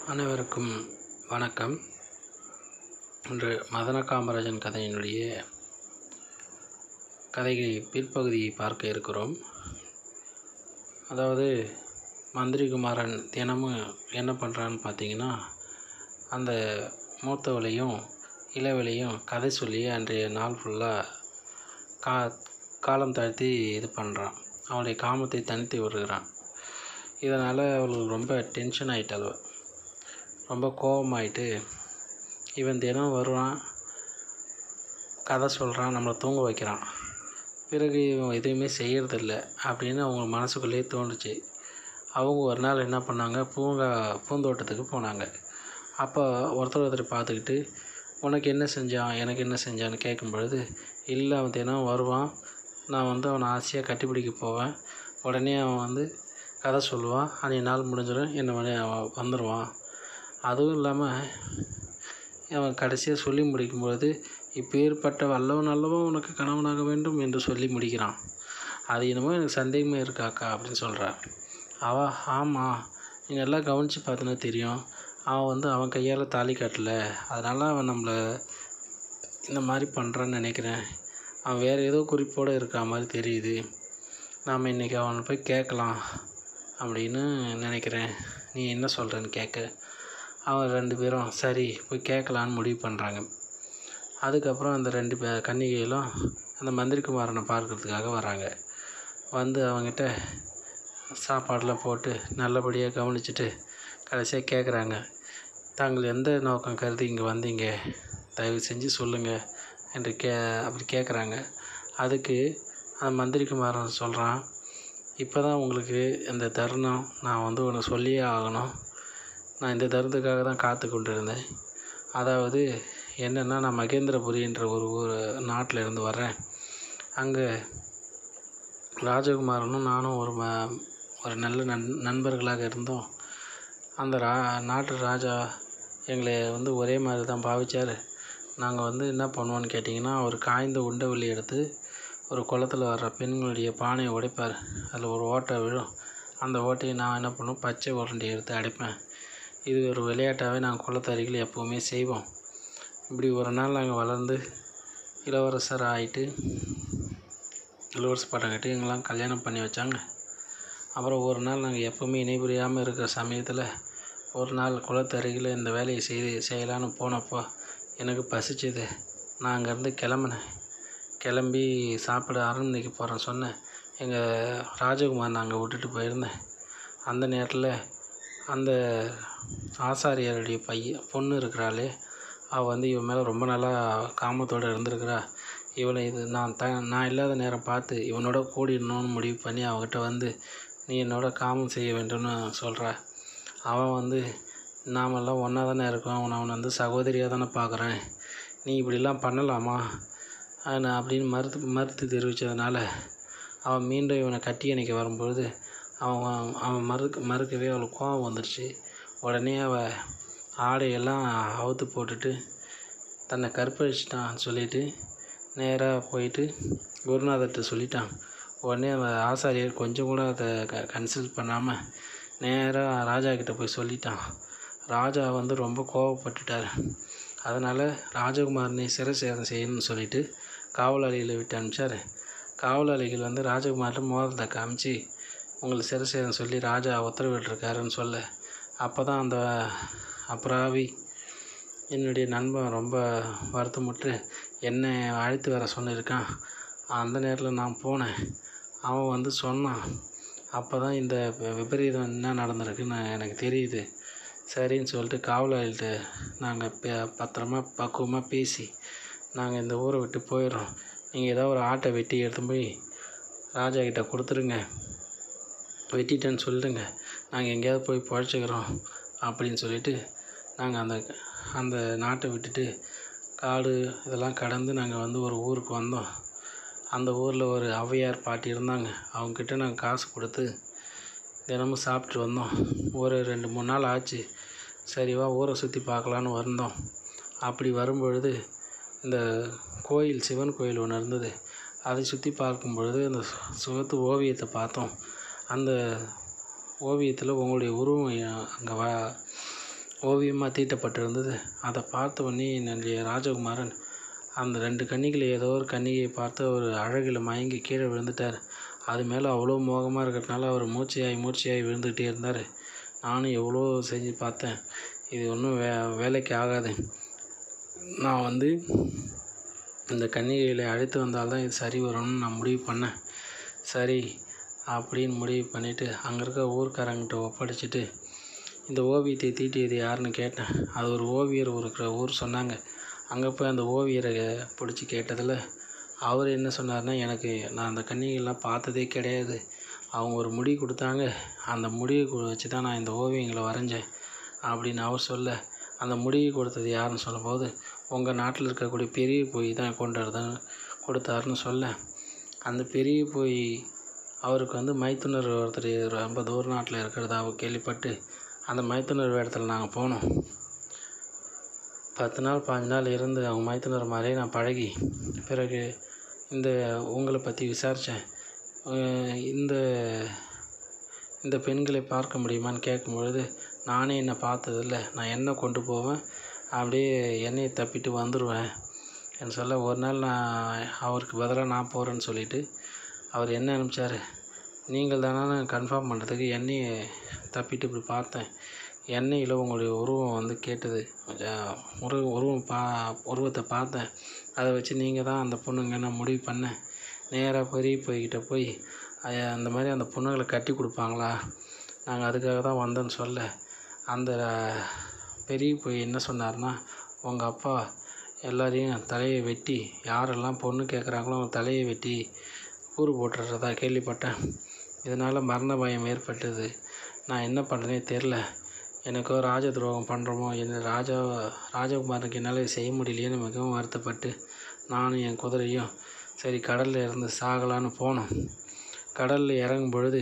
அனைவருக்கும் வணக்கம் இன்று மதன காமராஜன் கதையினுடைய கதைகளின் பிற்பகுதியை பார்க்க இருக்கிறோம் அதாவது மந்திரி குமாரன் தினமும் என்ன பண்ணுறான்னு பார்த்தீங்கன்னா அந்த மூத்தவளையும் இளவலையும் கதை சொல்லி அன்றைய நாள் ஃபுல்லாக கா காலம் தாழ்த்தி இது பண்ணுறான் அவனுடைய காமத்தை தனித்து விடுகிறான் இதனால் அவளுக்கு ரொம்ப டென்ஷன் ஆகிட்டாள் ரொம்ப கோபமாயிட்டு இவன் தினம் வருவான் கதை சொல்கிறான் நம்மளை தூங்க வைக்கிறான் பிறகு இவன் எதுவுமே செய்கிறதில்ல அப்படின்னு அவங்க மனசுக்குள்ளேயே தோணுச்சு அவங்க ஒரு நாள் என்ன பண்ணாங்க பூங்கா பூந்தோட்டத்துக்கு போனாங்க அப்போ ஒருத்தர் ஒருத்தர் பார்த்துக்கிட்டு உனக்கு என்ன செஞ்சான் எனக்கு என்ன செஞ்சான்னு கேட்கும் பொழுது இல்லை அவன் தினம் வருவான் நான் வந்து அவனை ஆசையாக கட்டிப்பிடிக்க போவேன் உடனே அவன் வந்து கதை சொல்லுவான் அன்றைய நாள் முடிஞ்சிடும் என்ன பண்ணி அவன் வந்துடுவான் அதுவும் இல்லாமல் அவன் கடைசியாக சொல்லி முடிக்கும்பொழுது இப்பேற்பட்ட வல்லவன் நல்லவன் உனக்கு கணவனாக வேண்டும் என்று சொல்லி முடிக்கிறான் அது என்னமோ எனக்கு சந்தேகமே இருக்காக்கா அப்படின்னு சொல்கிறான் அவள் ஆமாம் நீ நல்லா கவனித்து பார்த்தனா தெரியும் அவன் வந்து அவன் கையால் தாலி கட்டலை அதனால் அவன் நம்மளை இந்த மாதிரி பண்ணுறான்னு நினைக்கிறேன் அவன் வேறு ஏதோ குறிப்போடு இருக்கா மாதிரி தெரியுது நாம் இன்றைக்கி அவனை போய் கேட்கலாம் அப்படின்னு நினைக்கிறேன் நீ என்ன சொல்கிறேன்னு கேட்க அவன் ரெண்டு பேரும் சரி போய் கேட்கலான்னு முடிவு பண்ணுறாங்க அதுக்கப்புறம் அந்த ரெண்டு பே கன்னிகைகளும் அந்த மந்திரிக்குமாரனை பார்க்கறதுக்காக வராங்க வந்து அவங்ககிட்ட சாப்பாடெலாம் போட்டு நல்லபடியாக கவனிச்சுட்டு கடைசியாக கேட்குறாங்க தாங்கள் எந்த நோக்கம் கருதி இங்கே வந்தீங்க தயவு செஞ்சு சொல்லுங்கள் என்று கே அப்படி கேட்குறாங்க அதுக்கு அந்த மந்திரிக்குமாரன் சொல்கிறான் இப்போ தான் உங்களுக்கு இந்த தருணம் நான் வந்து ஒன்று சொல்லியே ஆகணும் நான் இந்த தருணத்துக்காக தான் காத்து கொண்டு இருந்தேன் அதாவது என்னென்னா நான் மகேந்திரபுரின்ற ஒரு ஊர் நாட்டில் இருந்து வர்றேன் அங்கே ராஜகுமாரனும் நானும் ஒரு ம ஒரு நல்ல நண் நண்பர்களாக இருந்தோம் அந்த ரா நாட்டு ராஜா எங்களை வந்து ஒரே மாதிரி தான் பாவிச்சார் நாங்கள் வந்து என்ன பண்ணுவோன்னு கேட்டிங்கன்னா ஒரு காய்ந்த உண்டவெளி எடுத்து ஒரு குளத்துல வர்ற பெண்களுடைய பானையை உடைப்பார் அதில் ஒரு ஓட்டை விழும் அந்த ஓட்டையை நான் என்ன பண்ணுவேன் பச்சை உருண்டையை எடுத்து அடைப்பேன் இது ஒரு விளையாட்டாகவே நாங்கள் குளத்து அருகில் எப்போவுமே செய்வோம் இப்படி ஒரு நாள் நாங்கள் வளர்ந்து இளவரசர் ஆகிட்டு இளவரசர் பட்டம் கட்டி எங்களாம் கல்யாணம் பண்ணி வச்சாங்க அப்புறம் ஒரு நாள் நாங்கள் எப்போவுமே இணைபுரியாமல் இருக்கிற சமயத்தில் ஒரு நாள் குளத்து அருகில் இந்த வேலையை செய்து செய்யலான்னு போனப்போ எனக்கு பசிச்சது நான் அங்கேருந்து கிளம்புனேன் கிளம்பி சாப்பிட அரண்மனைக்கு போகிறேன்னு சொன்னேன் எங்கள் ராஜகுமார் நாங்கள் விட்டுட்டு போயிருந்தேன் அந்த நேரத்தில் அந்த ஆசாரியாருடைய பையன் பொண்ணு இருக்கிறாளே அவள் வந்து இவன் மேலே ரொம்ப நாளாக காமத்தோடு இருந்திருக்கிறா இவனை இது நான் த நான் இல்லாத நேரம் பார்த்து இவனோட கூடிடணும்னு முடிவு பண்ணி அவகிட்ட வந்து நீ என்னோட காமம் செய்ய வேண்டும்னு சொல்கிறா அவன் வந்து நாமெல்லாம் ஒன்றா தானே இருக்கோம் அவனை அவனை வந்து சகோதரியாக தானே பார்க்குறேன் நீ இப்படிலாம் பண்ணலாமா நான் அப்படின்னு மறுத்து மறுத்து தெரிவித்ததுனால அவன் மீண்டும் இவனை கட்டி அணைக்க வரும்பொழுது அவன் அவன் மறுக்க மறுக்கவே அவளுக்கு கோபம் வந்துடுச்சு உடனே அவள் ஆடையெல்லாம் அவுத்து போட்டுட்டு தன்னை கற்பழிச்சிட்டான்னு சொல்லிட்டு நேராக போயிட்டு குருநாதர்கிட்ட சொல்லிட்டான் உடனே அவன் ஆசாரியர் கொஞ்சம் கூட அதை க கன்சல்ட் பண்ணாமல் நேராக ராஜா கிட்ட போய் சொல்லிட்டான் ராஜா வந்து ரொம்ப கோவப்பட்டுட்டார் அதனால் ராஜகுமாரனை சிரசேதம் செய்யணும்னு சொல்லிட்டு காவலாளிகளை விட்டு அனுப்பிச்சார் காவலாளிகள் வந்து ராஜகுமார்கிட்ட மோதிரத்தை காமிச்சு உங்களை சிரசேதம் சொல்லி ராஜா உத்தரவிட்டிருக்காருன்னு சொல்ல அப்போ தான் அந்த அப்புறாவி என்னுடைய நண்பன் ரொம்ப வருத்தமுற்று என்னை அழைத்து வர சொல்லியிருக்கான் அந்த நேரத்தில் நான் போனேன் அவன் வந்து சொன்னான் அப்போ தான் இந்த விபரீதம் என்ன நடந்திருக்குன்னு எனக்கு தெரியுது சரின்னு சொல்லிட்டு காவலாளிகிட்ட நாங்கள் பே பத்திரமா பக்குவமாக பேசி நாங்கள் இந்த ஊரை விட்டு போயிடுறோம் நீங்கள் ஏதோ ஒரு ஆட்டை வெட்டி எடுத்து போய் ராஜா கிட்ட கொடுத்துருங்க வெட்டிட்டேன்னு சொல்லிடுங்க நாங்கள் எங்கேயாவது போய் பொழைச்சிக்கிறோம் அப்படின்னு சொல்லிட்டு நாங்கள் அந்த அந்த நாட்டை விட்டுட்டு காடு இதெல்லாம் கடந்து நாங்கள் வந்து ஒரு ஊருக்கு வந்தோம் அந்த ஊரில் ஒரு ஔவையார் பாட்டி இருந்தாங்க அவங்கக்கிட்ட நாங்கள் காசு கொடுத்து தினமும் சாப்பிட்டு வந்தோம் ஒரு ரெண்டு மூணு நாள் ஆச்சு சரி வா ஊரை சுற்றி பார்க்கலான்னு வந்தோம் அப்படி வரும்பொழுது இந்த கோயில் சிவன் கோயில் ஒன்று இருந்தது அதை சுற்றி பார்க்கும் பொழுது அந்த சுகத்து ஓவியத்தை பார்த்தோம் அந்த ஓவியத்தில் உங்களுடைய உருவம் அங்கே வ ஓவியமாக தீட்டப்பட்டிருந்தது அதை பார்த்த உடனே என்னுடைய ராஜகுமாரன் அந்த ரெண்டு கன்னிகளை ஏதோ ஒரு கன்னிகையை பார்த்து ஒரு அழகில் மயங்கி கீழே விழுந்துட்டார் அது மேலே அவ்வளோ மோகமாக இருக்கிறதுனால அவர் மூச்சையாகி மூச்சையாகி விழுந்துக்கிட்டே இருந்தார் நானும் எவ்வளோ செஞ்சு பார்த்தேன் இது ஒன்றும் வே வேலைக்கு ஆகாது நான் வந்து இந்த கன்னிகைகளை அழைத்து வந்தால்தான் இது சரி வரும்னு நான் முடிவு பண்ணேன் சரி அப்படின்னு முடிவு பண்ணிவிட்டு அங்கே இருக்க ஊர்க்காரங்கிட்ட ஒப்படைச்சிட்டு இந்த ஓவியத்தை தீட்டியது யாருன்னு கேட்டேன் அது ஒரு ஓவியர் இருக்கிற ஊர் சொன்னாங்க அங்கே போய் அந்த ஓவியரை பிடிச்சி கேட்டதில் அவர் என்ன சொன்னார்னா எனக்கு நான் அந்த கன்னிகைலாம் பார்த்ததே கிடையாது அவங்க ஒரு முடி கொடுத்தாங்க அந்த முடியை வச்சு தான் நான் இந்த ஓவியங்களை வரைஞ்சேன் அப்படின்னு அவர் சொல்ல அந்த முடியை கொடுத்தது யாருன்னு சொல்லும்போது உங்கள் நாட்டில் இருக்கக்கூடிய பெரிய பொய் தான் கொண்டு வரதான் கொடுத்தாருன்னு சொல்ல அந்த பெரிய பொய் அவருக்கு வந்து மைத்துனர் ஒருத்தர் ரொம்ப தூர நாட்டில் இருக்கிறதா கேள்விப்பட்டு அந்த மைத்துனர் இடத்துல நாங்கள் போனோம் பத்து நாள் பாஞ்சு நாள் இருந்து அவங்க மைத்துனர் மாதிரியே நான் பழகி பிறகு இந்த உங்களை பற்றி விசாரித்தேன் இந்த இந்த பெண்களை பார்க்க முடியுமான்னு கேட்கும் பொழுது நானே என்னை பார்த்ததில்ல நான் எண்ணெய் கொண்டு போவேன் அப்படியே எண்ணெயை தப்பிட்டு வந்துடுவேன் என்று சொல்ல ஒரு நாள் நான் அவருக்கு பதிலாக நான் போகிறேன்னு சொல்லிவிட்டு அவர் என்ன அனுப்பிச்சார் நீங்கள் தானே கன்ஃபார்ம் பண்ணுறதுக்கு எண்ணெயை தப்பிட்டு இப்படி பார்த்தேன் எண்ணெயில் உங்களுடைய உருவம் வந்து கேட்டது உரு உருவம் பா உருவத்தை பார்த்தேன் அதை வச்சு நீங்கள் தான் அந்த பொண்ணுங்க நான் முடிவு பண்ணேன் நேராக பெரிய போய்கிட்ட போய் அந்த மாதிரி அந்த பொண்ணுங்களை கட்டி கொடுப்பாங்களா நாங்கள் அதுக்காக தான் வந்தோன்னு சொல்ல அந்த பெரிய போய் என்ன சொன்னார்னா உங்கள் அப்பா எல்லாரையும் தலையை வெட்டி யாரெல்லாம் பொண்ணு கேட்குறாங்களோ அவங்க தலையை வெட்டி கூறு போட்டுறதா கேள்விப்பட்டேன் இதனால் மரண பயம் ஏற்பட்டது நான் என்ன பண்ணுறேனே தெரில எனக்கோ ராஜ துரோகம் பண்ணுறோமோ என்ன ராஜா ராஜகுமாரனுக்கு என்னால் செய்ய முடியலையேன்னு மிகவும் வருத்தப்பட்டு நானும் என் குதிரையும் சரி கடலில் இருந்து சாகலான்னு போனோம் கடலில் இறங்கும் பொழுது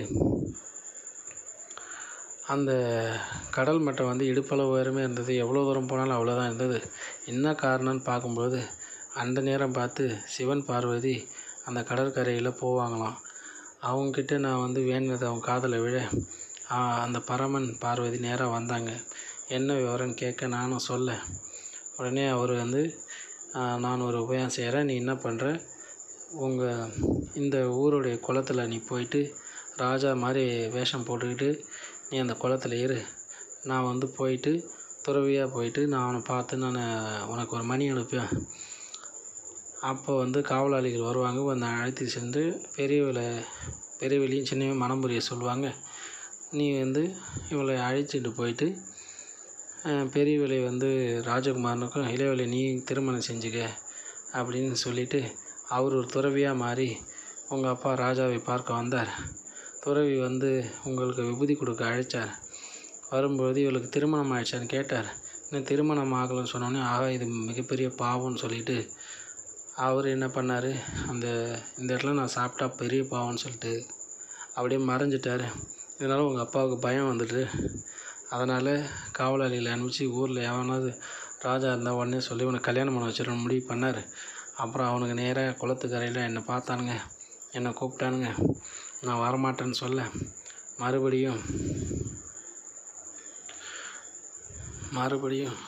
அந்த கடல் மட்டம் வந்து இடுப்பளவு உயரமே இருந்தது எவ்வளோ தூரம் போனாலும் அவ்வளோதான் இருந்தது என்ன காரணம்னு பார்க்கும்போது அந்த நேரம் பார்த்து சிவன் பார்வதி அந்த கடற்கரையில் போவாங்களாம் அவங்கக்கிட்ட நான் வந்து வேண்டினது அவங்க காதில் விழ அந்த பரமன் பார்வதி நேராக வந்தாங்க என்ன விவரம்னு கேட்க நானும் சொல்ல உடனே அவர் வந்து நான் ஒரு உபயம் செய்கிறேன் நீ என்ன பண்ணுற உங்கள் இந்த ஊருடைய குளத்துல நீ போயிட்டு ராஜா மாதிரி வேஷம் போட்டுக்கிட்டு நீ அந்த குளத்துல இரு நான் வந்து போயிட்டு துறவியாக போயிட்டு நான் அவனை பார்த்து நான் உனக்கு ஒரு மணி அனுப்புவேன் அப்போ வந்து காவலாளிகள் வருவாங்க வந்து அழைத்து சென்று பெரியவளை பெரியவளையும் சின்னவன் மனம் புரிய சொல்லுவாங்க நீ வந்து இவளை அழைச்சிட்டு போயிட்டு பெரியவளை வந்து ராஜகுமாரனுக்கும் இளையவளை நீ திருமணம் செஞ்சுக்க அப்படின்னு சொல்லிவிட்டு அவர் ஒரு துறவியாக மாறி உங்கள் அப்பா ராஜாவை பார்க்க வந்தார் துறவி வந்து உங்களுக்கு விபூதி கொடுக்க அழைச்சார் வரும்பொழுது இவளுக்கு திருமணம் ஆயிடுச்சான்னு கேட்டார் இன்னும் திருமணம் ஆகலைன்னு சொன்னோடனே ஆகா இது மிகப்பெரிய பாவம்னு சொல்லிட்டு அவர் என்ன பண்ணார் அந்த இந்த இடத்துல நான் சாப்பிட்டா பெரிய பாவம்னு சொல்லிட்டு அப்படியே மறைஞ்சிட்டார் இதனால் உங்கள் அப்பாவுக்கு பயம் வந்துட்டு அதனால் காவலாளிகளை அனுப்பிச்சி ஊரில் எவனாவது ராஜா இருந்தால் உடனே சொல்லி உனக்கு கல்யாணம் பண்ண வச்சிடணும் முடிவு பண்ணார் அப்புறம் அவனுக்கு நேராக குளத்துக்கரையில் என்னை பார்த்தானுங்க என்னை கூப்பிட்டானுங்க நான் வரமாட்டேன்னு சொல்ல மறுபடியும் மறுபடியும்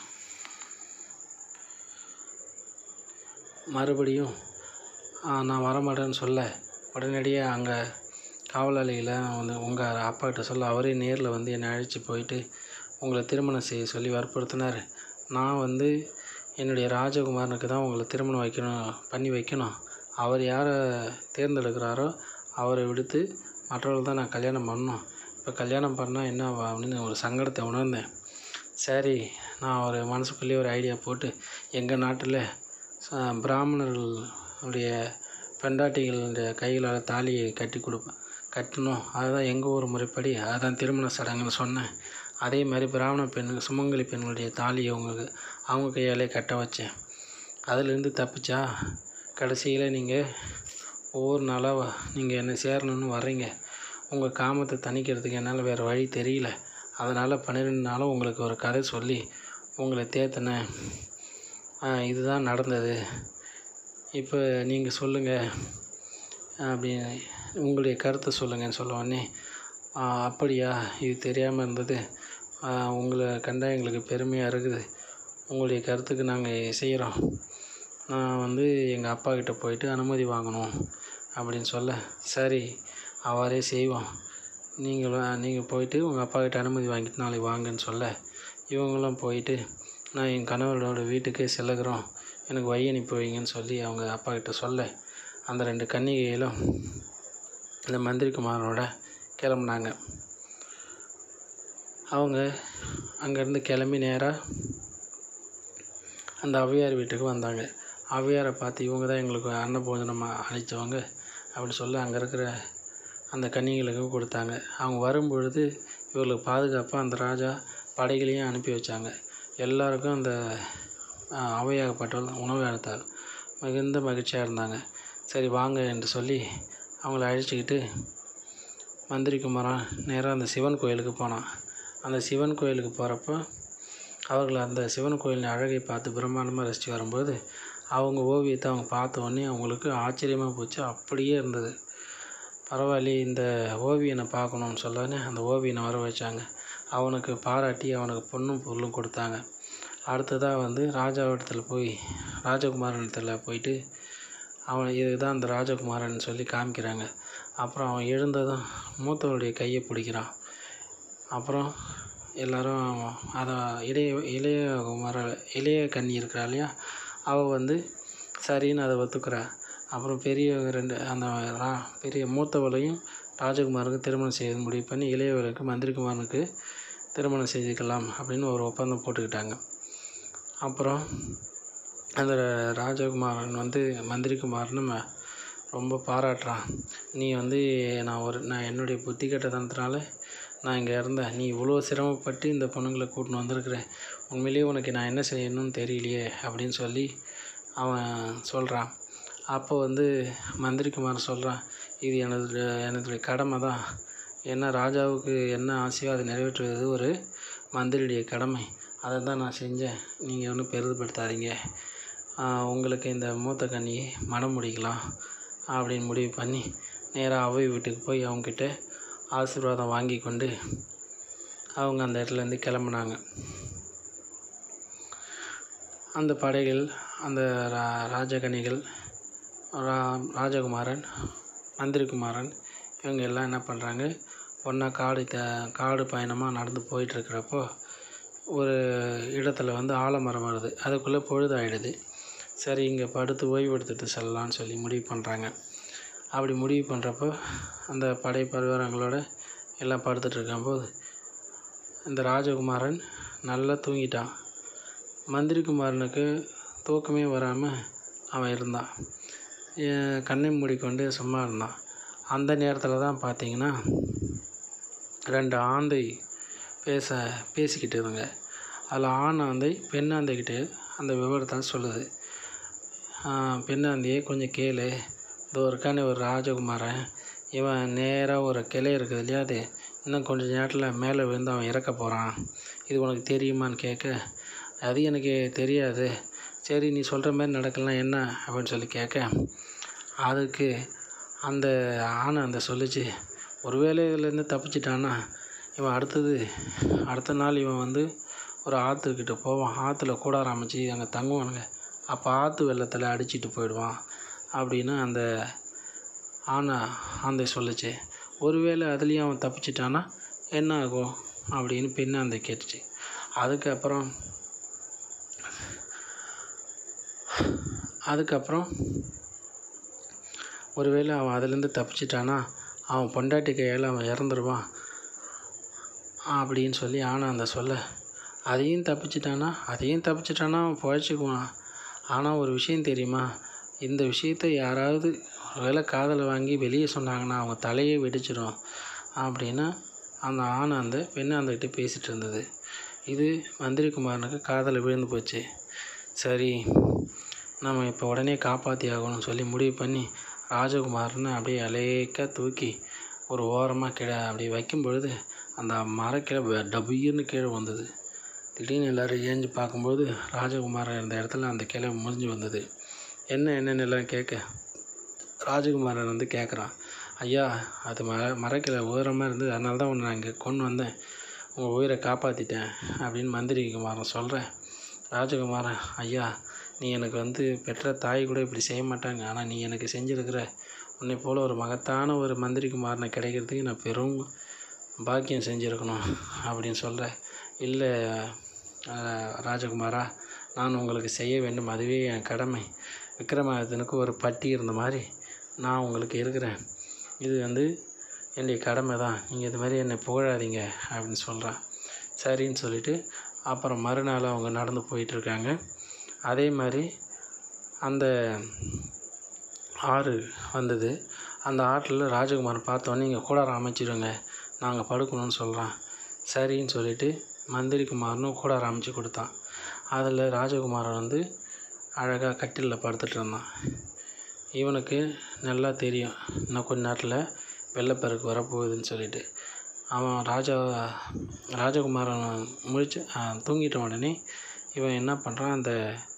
மறுபடியும் நான் வரமாட்டேன்னு சொல்ல உடனடியாக அங்கே காவலாளிகளை வந்து உங்கள் அப்பாக்கிட்ட சொல்ல அவரே நேரில் வந்து என்னை அழைச்சி போயிட்டு உங்களை திருமணம் செய்ய சொல்லி வற்புறுத்தினார் நான் வந்து என்னுடைய ராஜகுமாரனுக்கு தான் உங்களை திருமணம் வைக்கணும் பண்ணி வைக்கணும் அவர் யாரை தேர்ந்தெடுக்கிறாரோ அவரை விடுத்து மற்றவர்கள் தான் நான் கல்யாணம் பண்ணணும் இப்போ கல்யாணம் பண்ணால் என்ன அப்படின்னு ஒரு சங்கடத்தை உணர்ந்தேன் சரி நான் ஒரு மனசுக்குள்ளேயே ஒரு ஐடியா போட்டு எங்கள் நாட்டில் பிராமணர்களுடைய பெண்டாட்டிகளுடைய கைகளால் தாலியை கட்டி கொடுப்பேன் கட்டணும் அதுதான் எங்கள் ஊர் முறைப்படி அதுதான் திருமண சடங்குன்னு சொன்னேன் அதே மாதிரி பிராமண பெண்கள் சுமங்கலி பெண்களுடைய தாலியை அவங்க அவங்க கையாலே கட்ட வச்சேன் அதிலேருந்து தப்பிச்சா கடைசியில் நீங்கள் ஒவ்வொரு நாளாக நீங்கள் என்னை சேரணும்னு வர்றீங்க உங்கள் காமத்தை தணிக்கிறதுக்கு என்னால் வேறு வழி தெரியல அதனால் பன்னிரெண்டு நாளும் உங்களுக்கு ஒரு கதை சொல்லி உங்களை தேற்றினேன் இதுதான் நடந்தது இப்போ நீங்கள் சொல்லுங்கள் அப்படின்னு உங்களுடைய கருத்தை சொல்லுங்கன்னு சொல்ல உடனே அப்படியா இது தெரியாமல் இருந்தது உங்களை கண்டா எங்களுக்கு பெருமையாக இருக்குது உங்களுடைய கருத்துக்கு நாங்கள் செய்கிறோம் நான் வந்து எங்கள் அப்பா கிட்ட போயிட்டு அனுமதி வாங்கணும் அப்படின்னு சொல்ல சரி அவ்வாறே செய்வோம் நீங்களும் நீங்கள் போயிட்டு உங்கள் அப்பா கிட்ட அனுமதி வாங்கிட்டு நாளைக்கு வாங்கன்னு சொல்ல இவங்களும் போயிட்டு நான் என் கணவரோட வீட்டுக்கே செல்லுகிறோம் எனக்கு வழி அனுப்பி வைங்கன்னு சொல்லி அவங்க அப்பா கிட்ட சொல்ல அந்த ரெண்டு கன்னிகைகளும் இந்த மந்திரிக்குமாரோட கிளம்புனாங்க அவங்க அங்கேருந்து கிளம்பி நேராக அந்த ஔவையார் வீட்டுக்கு வந்தாங்க ஔவையாரை பார்த்து இவங்க தான் எங்களுக்கு அன்னபோஜனமாக அளித்தவங்க அப்படி சொல்லி அங்கே இருக்கிற அந்த கன்னிகளுக்கு கொடுத்தாங்க அவங்க வரும்பொழுது இவர்களுக்கு பாதுகாப்பாக அந்த ராஜா படைகளையும் அனுப்பி வச்சாங்க எல்லாருக்கும் அந்த ஔவையாகப்பட்டவள் உணவு அளித்தார் மிகுந்த மகிழ்ச்சியாக இருந்தாங்க சரி வாங்க என்று சொல்லி அவங்கள அழைச்சிக்கிட்டு மந்திரி குமாரன் நேராக அந்த சிவன் கோயிலுக்கு போனான் அந்த சிவன் கோயிலுக்கு போகிறப்போ அவர்கள் அந்த சிவன் கோயிலின் அழகை பார்த்து பிரம்மாண்டமாக ரசித்து வரும்போது அவங்க ஓவியத்தை அவங்க பார்த்த உடனே அவங்களுக்கு ஆச்சரியமாக போச்சு அப்படியே இருந்தது பரவாயில்லையே இந்த ஓவியனை பார்க்கணுன்னு சொல்லனே அந்த ஓவியனை வர வச்சாங்க அவனுக்கு பாராட்டி அவனுக்கு பொண்ணும் பொருளும் கொடுத்தாங்க அடுத்ததாக வந்து ராஜாவிடத்துல போய் ராஜகுமாரனிடத்துல போயிட்டு அவன் இதுதான் அந்த ராஜகுமாரன் சொல்லி காமிக்கிறாங்க அப்புறம் அவன் எழுந்ததும் மூத்தவருடைய கையை பிடிக்கிறான் அப்புறம் எல்லாரும் அதை இளைய இளைய குமார இளைய கன்னி இருக்கிறா இல்லையா அவள் வந்து சரின்னு அதை ஒத்துக்கிறா அப்புறம் பெரிய ரெண்டு அந்த ரா பெரிய மூத்தவளையும் ராஜகுமாருக்கு திருமணம் செய்ய முடிவு பண்ணி இளையவளுக்கு மந்திரிகுமாரனுக்கு திருமணம் செய்துக்கலாம் அப்படின்னு ஒரு ஒப்பந்தம் போட்டுக்கிட்டாங்க அப்புறம் அந்த ராஜகுமாரன் வந்து மந்திரிகுமாரனை ம ரொம்ப பாராட்டுறான் நீ வந்து நான் ஒரு நான் என்னுடைய புத்தி கெட்டதனத்தினால நான் இங்கே இருந்தேன் நீ இவ்வளோ சிரமப்பட்டு இந்த பொண்ணுங்களை கூட்டின்னு வந்திருக்கிற உண்மையிலேயே உனக்கு நான் என்ன செய்யணும்னு தெரியலையே அப்படின்னு சொல்லி அவன் சொல்கிறான் அப்போ வந்து மந்திரிகுமார் சொல்கிறான் இது எனது எனதுடைய கடமை தான் ஏன்னா ராஜாவுக்கு என்ன ஆசையோ அதை நிறைவேற்றுவது ஒரு மந்திரியுடைய கடமை அதை தான் நான் செஞ்சேன் நீங்கள் ஒன்றும் பெரிதுபடுத்தாதீங்க உங்களுக்கு இந்த மூத்த கன்னியை மனம் முடிக்கலாம் அப்படின்னு முடிவு பண்ணி நேராக அவை வீட்டுக்கு போய் அவங்கக்கிட்ட ஆசீர்வாதம் வாங்கி கொண்டு அவங்க அந்த இடத்துலேருந்து கிளம்புனாங்க அந்த படைகள் அந்த ரா ராஜகன்னிகள் ரா ராஜகுமாரன் மந்திரிகுமாரன் இவங்க எல்லாம் என்ன பண்ணுறாங்க ஒன்றா காடு த காடு பயணமாக நடந்து போயிட்டுருக்கிறப்போ ஒரு இடத்துல வந்து ஆலமரம் வருது அதுக்குள்ளே பொழுது ஆகிடுது சரி இங்கே படுத்து ஓய்வு எடுத்துகிட்டு செல்லலான்னு சொல்லி முடிவு பண்ணுறாங்க அப்படி முடிவு பண்ணுறப்போ அந்த படை பரிவாரங்களோட எல்லாம் படுத்துட்டு இருக்கும்போது இந்த ராஜகுமாரன் நல்லா தூங்கிட்டான் மந்திரிகுமாரனுக்கு தூக்கமே வராமல் அவன் இருந்தான் கண்ணை மூடிக்கொண்டு சும்மா இருந்தான் அந்த நேரத்தில் தான் பார்த்தீங்கன்னா ரெண்டு ஆந்தை பேச பேசிக்கிட்டு இருங்க அதில் ஆண் ஆந்தை பெண் ஆந்தைக்கிட்ட அந்த விவரத்தை சொல்லுது பெண்ணாந்தியே கொஞ்சம் கேளு இதோ இருக்கானே ஒரு ராஜகுமாரன் இவன் நேராக ஒரு கிளை இருக்குது இல்லையா அது இன்னும் கொஞ்சம் நேரத்தில் மேலே விழுந்து அவன் இறக்க போகிறான் இது உனக்கு தெரியுமான்னு கேட்க அது எனக்கு தெரியாது சரி நீ சொல்கிற மாதிரி நடக்கலாம் என்ன அப்படின்னு சொல்லி கேட்க அதுக்கு அந்த ஆணை அந்த சொல்லிச்சு ஒருவேளை இதுலேருந்து தப்பிச்சிட்டான்னா இவன் அடுத்தது அடுத்த நாள் இவன் வந்து ஒரு ஆற்றுக்கிட்ட போவான் ஆற்றுல கூடாரம் அமைச்சு அங்கே தங்குவானுங்க அப்போ ஆற்று வெள்ளத்தில் அடிச்சிட்டு போயிடுவான் அப்படின்னு அந்த ஆனை ஆந்தை சொல்லுச்சு ஒருவேளை அதுலேயும் அவன் தப்பிச்சிட்டானா என்ன ஆகும் அப்படின்னு பெண்ணு அந்த கேட்டுச்சு அதுக்கப்புறம் அதுக்கப்புறம் ஒருவேளை அவன் அதுலேருந்து தப்பிச்சிட்டானா அவன் பொண்டாட்டி கையால் அவன் இறந்துருவான் அப்படின்னு சொல்லி ஆனா அந்த சொல்ல அதையும் தப்பிச்சிட்டானா அதையும் தப்பிச்சிட்டானா அவன் பிழைச்சிக்குவான் ஆனால் ஒரு விஷயம் தெரியுமா இந்த விஷயத்தை யாராவது ஒருவேளை காதில் வாங்கி வெளியே சொன்னாங்கன்னா அவங்க தலையே வெடிச்சிடும் அப்படின்னு அந்த ஆண் அந்த பெண் அந்தக்கிட்ட பேசிகிட்டு இருந்தது இது மந்திரிகுமாரனுக்கு காதில் விழுந்து போச்சு சரி நம்ம இப்போ உடனே காப்பாற்றி ஆகணும்னு சொல்லி முடிவு பண்ணி ராஜகுமாரனை அப்படியே அலேக்காக தூக்கி ஒரு ஓரமாக கீழே அப்படி வைக்கும் பொழுது அந்த மரக்கிளை டபுன்னு கீழே வந்தது திடீர்னு எல்லோரும் ஏஞ்சி பார்க்கும்போது ராஜகுமாரன் இருந்த இடத்துல அந்த கிளை முறிஞ்சு வந்தது என்ன என்னென்னு எல்லாம் கேட்க ராஜகுமாரன் வந்து கேட்குறான் ஐயா அது மர மரக்கிளை உயரமாக இருந்தது அதனால தான் உன்னை நான் இங்கே கொண்டு வந்தேன் உங்கள் உயிரை காப்பாற்றிட்டேன் அப்படின்னு மந்திரி குமாரன் சொல்கிறேன் ராஜகுமாரன் ஐயா நீ எனக்கு வந்து பெற்ற தாய் கூட இப்படி செய்ய மாட்டாங்க ஆனால் நீ எனக்கு செஞ்சுருக்கிற உன்னை போல் ஒரு மகத்தான ஒரு மந்திரி குமாரனை கிடைக்கிறதுக்கு நான் பெரும் பாக்கியம் செஞ்சுருக்கணும் அப்படின்னு சொல்கிறேன் இல்லை அஹ், ராஜகுமாரா நான் உங்களுக்கு செய்ய வேண்டும் அதுவே என் கடமை விக்ரமாதித்தனுக்கு ஒரு பட்டி இருந்த மாதிரி நான் உங்களுக்கு இருக்கிறேன் இது வந்து என்னுடைய கடமை தான் நீங்கள் இது மாதிரி என்னை புகழாதீங்க அப்படின்னு சொல்கிறான் சரின்னு சொல்லிட்டு அப்புறம் மறுநாள் அவங்க நடந்து போயிட்டுருக்காங்க அதே மாதிரி அந்த ஆறு வந்தது அந்த ஆற்றில் ராஜகுமாரன் பார்த்தோன்னே இங்கே கூடாரம் அமைச்சிடுங்க நாங்கள் படுக்கணும்னு சொல்கிறான் சரின்னு சொல்லிட்டு மந்திரி குமாரனும் கூடாரம் அமைச்சு கொடுத்தான் அதில் ராஜகுமாரன் வந்து அழகாக கட்டிலில் படுத்துட்டு இருந்தான் இவனுக்கு நல்லா தெரியும் இன்னும் கொஞ்ச நேரத்தில் வெள்ளப்பெருக்கு வரப்போகுதுன்னு சொல்லிட்டு அவன் ராஜா ராஜகுமாரன் முழிச்சு தூங்கிட்ட உடனே இவன் என்ன பண்ணுறான் அந்த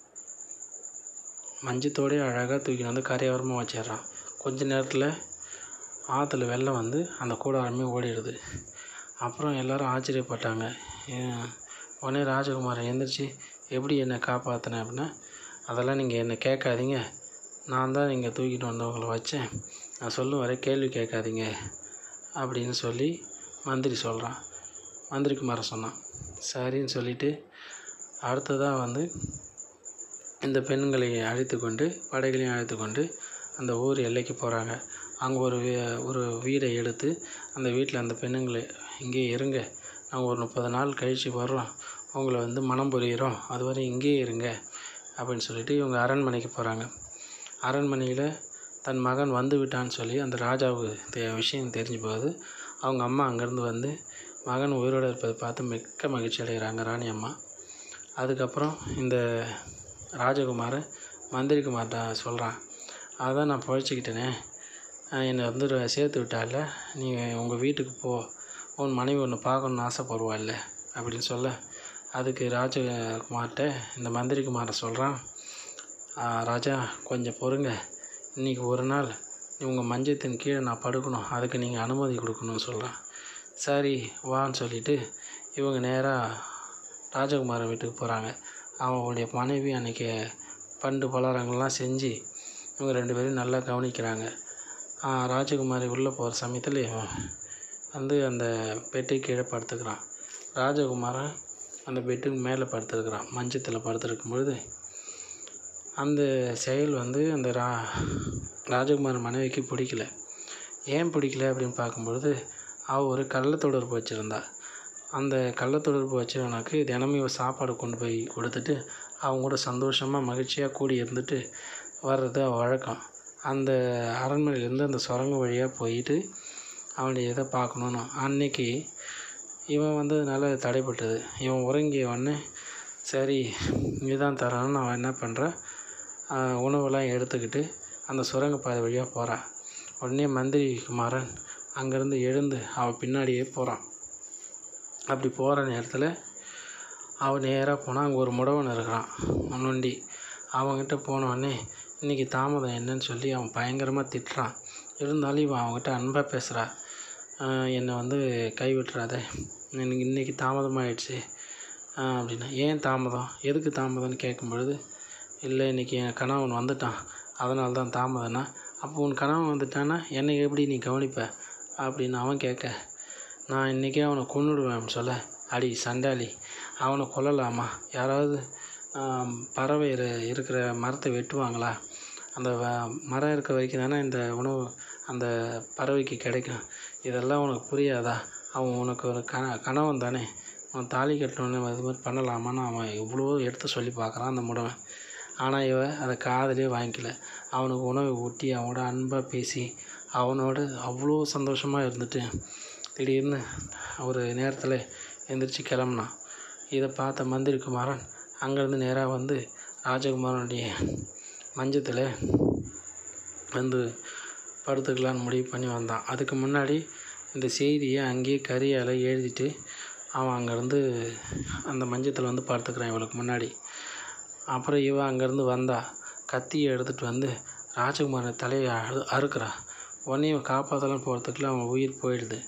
மஞ்சத்தோடய அழகாக தூக்கிட்டு வந்து கரையோரமாக வச்சிடுறான் கொஞ்ச நேரத்தில் ஆற்றுல வெள்ளம் வந்து அந்த கூடாரமே ஓடிடுது அப்புறம் எல்லாரும் ஆச்சரியப்பட்டாங்க ஏன் உடனே ராஜகுமாரன் எந்திரிச்சு எப்படி என்னை காப்பாற்றினேன் அப்படின்னா அதெல்லாம் நீங்கள் என்னை கேட்காதீங்க நான் தான் நீங்கள் தூக்கிட்டு வந்தவங்களை வச்சேன் நான் சொல்லும் வரை கேள்வி கேட்காதீங்க அப்படின்னு சொல்லி மந்திரி சொல்கிறான் மந்திரி குமாரன் சொன்னான் சரின்னு சொல்லிட்டு அடுத்ததாக வந்து இந்த பெண்களை அழைத்து கொண்டு படைகளையும் அழைத்து கொண்டு அந்த ஊர் எல்லைக்கு போகிறாங்க அங்கே ஒரு வீ- ஒரு வீடை எடுத்து அந்த வீட்டில் அந்த பெண்ணுங்களை இங்கேயே இருங்க நாங்கள் ஒரு முப்பது நாள் கழித்து வர்றோம் உங்களை வந்து மனம் புரிகிறோம் அதுவரை இங்கேயே இருங்க அப்படின்னு சொல்லிட்டு இவங்க அரண்மனைக்கு போகிறாங்க அரண்மனையில் தன் மகன் வந்து விட்டான்னு சொல்லி அந்த ராஜாவுக்கு தெ விஷயம் தெரிஞ்சு போகுது அவங்க அம்மா அங்கேருந்து வந்து மகன் உயிரோடு இருப்பதை பார்த்து மிக்க மகிழ்ச்சி அடைகிறாங்க ராணி அம்மா அதுக்கப்புறம் இந்த ராஜகுமாரன் மந்திரி குமார்கிட்ட சொல்கிறான் அதான் நான் பழிச்சிக்கிட்டேனே அஹ் என்னை வந்து ர- சேர்த்து விட்டால நீ உங்கள் வீட்டுக்கு போ உன் மனைவி ஒன்று பார்க்கணுன்னு ஆசைப்படுவாள்ல அப்படின்னு சொல்ல அதுக்கு ராஜகுமார்கிட்ட இந்த மந்திரி குமாரன் சொல்கிறான் ராஜா கொஞ்சம் பொறுங்க இன்றைக்கி ஒரு நாள் உங்கள் மஞ்சத்தின் கீழே நான் படுக்கணும் அதுக்கு நீங்கள் அனுமதி கொடுக்கணும்னு சொல்கிறான் சரி வான்னு சொல்லிட்டு இவங்க நேராக ராஜகுமாரன் வீட்டுக்கு போகிறாங்க அவங்களுடைய மனைவி அன்றைக்கி பண்டு பலகாரங்கள்லாம் செஞ்சு இவங்க ரெண்டு பேரும் நல்லா கவனிக்கிறாங்க ஆ, ராஜகுமாரி உள்ளே போகிற சமயத்தில் இவன் வந்து அந்த பெட்டு கீழே படுத்துக்கிறான் ராஜகுமாரன் அந்த பெட்டுக்கு மேலே படுத்துருக்கிறான் மஞ்சத்தில் படுத்துருக்கும் பொழுது அந்த செயல் வந்து அந்த ரா ராஜகுமார் மனைவிக்கு பிடிக்கல ஏன் பிடிக்கல அப்படின்னு பார்க்கும்பொழுது அவள் ஒரு கள்ளத்தொடர்பு வச்சுருந்தா அந்த கள்ளத்தொடர்பு வச்சவனுக்கு தினமும் இவ சாப்பாடு கொண்டு போய் கொடுத்துட்டு அவங்க கூட சந்தோஷமாக மகிழ்ச்சியாக கூடி இருந்துட்டு வர்றது அவள் வழக்கம் அந்த அரண்மனையிலேருந்து அந்த சுரங்க வழியாக போயிட்டு அவனுடைய இதை பார்க்கணுன்னு அன்னைக்கு இவன் வந்ததுனால அது தடைப்பட்டது இவன் உறங்கிய உடனே சரி இதுதான் தரணும்னு அவன் என்ன பண்ணுறான் உணவெல்லாம் எடுத்துக்கிட்டு அந்த சுரங்க பாதை வழியாக போகிறான் உடனே மந்திரி குமாரன் அங்கேருந்து எழுந்து அவன் பின்னாடியே போகிறான் அப்படி போகிற நேரத்தில் அவன் நேராக போனால் அங்கே ஒரு முடவன் இருக்கிறான் நொண்டி அவன்கிட்ட போன உடனே இன்றைக்கி தாமதம் என்னன்னு சொல்லி அவன் பயங்கரமாக திட்டுறான் இருந்தாலும் இவன் அவன்கிட்ட அன்பாக பேசுகிறா என்னை வந்து கைவிட்டுறாத எனக்கு இன்றைக்கி தாமதமாகிடுச்சு அப்படின்னா ஏன் தாமதம் எதுக்கு தாமதம்னு கேட்கும் பொழுது இல்லை இன்றைக்கி என் கணவன் வந்துட்டான் அதனால தான் தாமதம்னா அப்போ உன் கணவன் வந்துட்டான்னா என்னை எப்படி நீ கவனிப்ப அப்படின்னு அவன் கேட்க நான் இன்றைக்கே அவனை கொன்னுடுவேன் அப்படின்னு சொல்ல அடி சண்டாளி அவனை கொல்லலாமா யாராவது ஆம், பறவை இரு- இருக்கிற மரத்தை வெட்டுவாங்களா அந்த வ- மரம் இருக்க வரைக்கும் தானே இந்த உணவு அந்த பறவைக்கு கிடைக்கும் இதெல்லாம் உனக்கு புரியாதா அவன் உனக்கு ஒரு கண கணவன் தானே அவன் தாலி கட்டணுன்னு அது மாதிரி பண்ணலாமான்னு அவன் எவ்வளோ எடுத்து சொல்லி பார்க்குறான் அந்த முடவன் ஆனால் இவன் அதை காதுலேயே வாங்கிக்கல அவனுக்கு உணவை ஊட்டி அவனோட அன்பாக பேசி அவனோட அவ்வளோ சந்தோஷமாக இருந்துட்டு திடீர்னு ஒரு நேரத்தில் எந்திரிச்சு கிளம்புனான் இதை பார்த்த மந்திரி குமாரன் அங்கேருந்து நேராக வந்து ராஜகுமாரனுடைய மஞ்சத்தில் வந்து படுத்துக்கலான்னு முடிவு பண்ணி வந்தான் அதுக்கு முன்னாடி இந்த செய்தியை அங்கேயே கரியால் எழுதிட்டு அவன் அங்கேருந்து அந்த மஞ்சத்தில் வந்து படுத்துக்கிறான் இவளுக்கு முன்னாடி அப்புறம் இவ அங்கேருந்து வந்தா கத்தியை எடுத்துகிட்டு வந்து ராஜகுமாரன் தலையை அறு அறுக்கிறா உடனே இவன் காப்பாற்றலாம் போகிறதுக்குள்ள அவன் உயிர் போயிடுது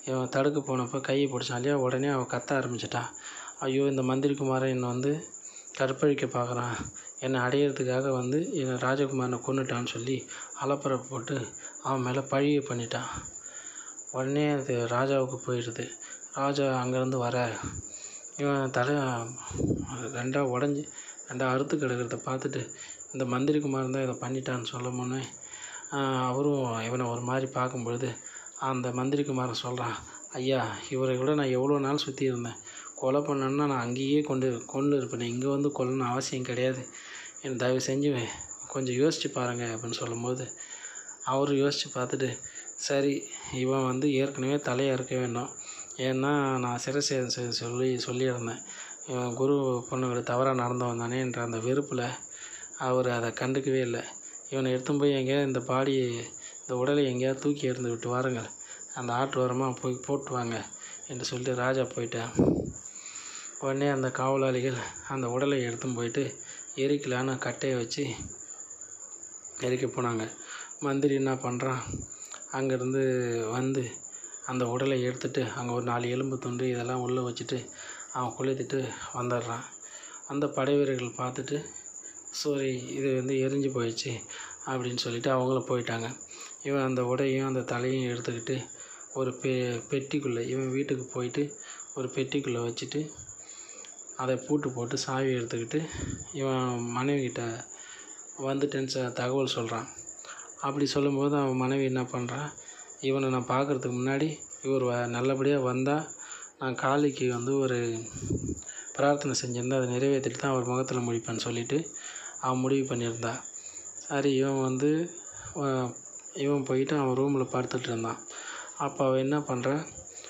இவன் தடுக்க போனப்போ கையை பிடிச்சான் இல்லையா உடனே அவன் கத்த ஆரம்பிச்சிட்டான் ஐயோ இந்த மந்திரி குமாரன் என்னை வந்து கற்பழிக்க பார்க்குறான் என்னை அடையிறதுக்காக வந்து என்னை ராஜகுமாரனை கொன்னுட்டான்னு சொல்லி அலப்பறை போட்டு அவன் மேலே பழியை பண்ணிட்டான் உடனே அது ராஜாவுக்கு போயிடுது ராஜா அங்கேருந்து வர இவன் தலை ரெண்டாக உடஞ்சி ரெண்டாக அறுத்து கிடக்கிறத பார்த்துட்டு இந்த மந்திரி குமாரன் தான் இதை பண்ணிட்டான்னு சொல்லும் போனே அவரும் இவனை ஒரு மாதிரி பார்க்கும்பொழுது அந்த மந்திரி குமாரன் சொல்கிறான் ஐயா இவரை விட நான் எவ்வளோ நாள் சுற்றி இருந்தேன் கொலை பண்ணணுன்னா நான் அங்கேயே கொண்டு கொண்டு இருப்பேன் இங்கே வந்து கொல்லணும் அவசியம் கிடையாது என் தயவு செஞ்சு கொஞ்சம் யோசித்து பாருங்க அப்படின்னு சொல்லும்போது அவர் யோசித்து பார்த்துட்டு சரி இவன் வந்து ஏற்கனவே தலையை அறுக்க வேண்டும் ஏன்னா நான் சிரசேதம் செய்ய சொல்லி சொல்லியிருந்தேன் இவன் குரு பொண்ணுங்களை தவறாக நடந்தவன் தானே என்ற அந்த வெறுப்பில் அவர் அதை கண்டுக்கவே இல்லை இவனை எடுத்துன்னு போய் எங்கேயாவது இந்த பாடி இந்த உடலை எங்கேயாவது தூக்கி எறிந்து விட்டு வாருங்கள் அந்த ஆட்டு ஓரமாக போய் போட்டு வாங்க என்று சொல்லிட்டு ராஜா போயிட்டேன் உடனே அந்த காவலாளிகள் அந்த உடலை எடுத்துன்னு போயிட்டு எரிக்கலான்னு கட்டையை வச்சு எரிக்க போனாங்க மந்திரி என்ன பண்ணுறான் அங்கேருந்து வந்து அந்த உடலை எடுத்துட்டு அங்கே ஒரு நாலு எலும்பு துண்டு இதெல்லாம் உள்ளே வச்சுட்டு அவன் கொளுத்திட்டு வந்துடுறான் அந்த படை வீரர்கள் பார்த்துட்டு சாரி இது வந்து எரிஞ்சு போயிடுச்சு அப்படின்னு சொல்லிட்டு அவங்களும் போயிட்டாங்க இவன் அந்த உடையும் அந்த தலையும் எடுத்துக்கிட்டு ஒரு பெ பெட்டிக்குள்ளே இவன் வீட்டுக்கு போயிட்டு ஒரு பெட்டிக்குள்ளே வச்சுட்டு அதை பூட்டு போட்டு சாவி எடுத்துக்கிட்டு இவன் மனைவிக்கிட்ட வந்துட்டேன்னு ச தகவல் சொல்கிறான் அப்படி சொல்லும்போது அவன் மனைவி என்ன பண்ணுறான் இவனை நான் பார்க்குறதுக்கு முன்னாடி இவர் வ நல்லபடியாக வந்தால் நான் காளிக்கு வந்து ஒரு பிரார்த்தனை செஞ்சுருந்தேன் அதை நிறைவேற்றிட்டு தான் அவர் முகத்தில் முடிப்பேன்னு சொல்லிட்டு அவன் முடிவு பண்ணியிருந்தா சரி இவன் வந்து அஹ், இவன் போயிட்டு அவன் ரூமில் படுத்துட்டு இருந்தான் அப்போ அவன் என்ன பண்ணுறான்